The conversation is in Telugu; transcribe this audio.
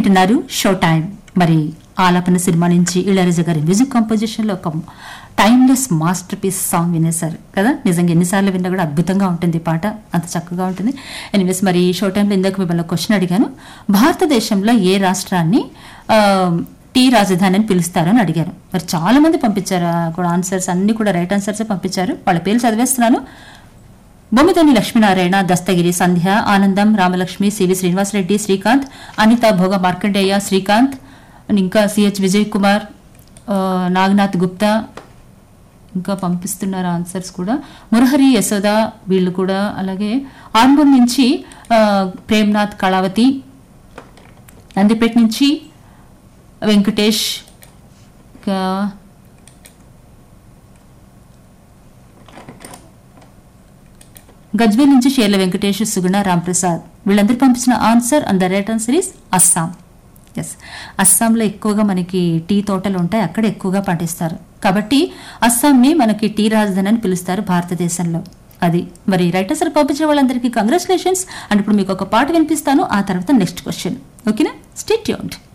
వింటున్నారు షో టైం మరి ఆలాపన సినిమా నుంచి ఇళయరాజా గారి మ్యూజిక్ కంపోజిషన్ లో ఒక టైమ్లెస్ మాస్టర్ పీస్ సాంగ్ వినేశారు కదా నిజంగా ఎన్నిసార్లు విన్నా కూడా అద్భుతంగా ఉంటుంది ఈ పాట అంత చక్కగా ఉంటుంది ఎనీవేస్ మరి షో టైంలో ఇందాక మిమ్మల్ని క్వశ్చన్ అడిగాను భారతదేశంలో ఏ రాష్ట్రాన్ని ఆ, టీ రాజధాని అని పిలుస్తారు అని అడిగారు మరి చాలా మంది పంపించారు ఆ కూడా ఆన్సర్స్ అన్ని కూడా రైట్ ఆన్సర్స్ పంపించారు వాళ్ళ పేర్లు చదివేస్తున్నాను బొమ్మిదని లక్ష్మీనారాయణ దస్తగిరి సంధ్య ఆనందం రామలక్ష్మి సివి శ్రీనివాసరెడ్డి శ్రీకాంత్ అనిత భోగ మార్కండేయ శ్రీకాంత్ ఇంకా సిహెచ్ విజయ్ కుమార్ ఆ, నాగనాథ్ గుప్తా ఇంకా పంపిస్తున్నారు ఆన్సర్స్ కూడా మురహరి యశోద వీళ్ళు కూడా అలాగే ఆర్మూర్ నుంచి ఆ, ప్రేమ్నాథ్ కళావతి నందిపేట నుంచి వెంకటేష్ ఇంకా గజ్వేల్ నుంచి షేర్ల వెంకటేష్ సుగుణ రాంప్రసాద్ వీళ్ళందరూ పంపించిన answer and the right answer is Assam yes అస్సాంలో ఎక్కువగా మనకి టీ తోటలు ఉంటాయి అక్కడ ఎక్కువగా పండిస్తారు కాబట్టి అస్సాంని మనకి టీ రాజధాని అని పిలుస్తారు భారతదేశంలో అది మరి రైట్ ఆన్సర్ పంపించిన వాళ్ళందరికీ కంగ్రాచులేషన్స్ అండ్ ఇప్పుడు మీకు ఒక పాట వినిపిస్తాను ఆ తర్వాత నెక్స్ట్ క్వశ్చన్ ఓకేనా స్టేట్ యూన్డ్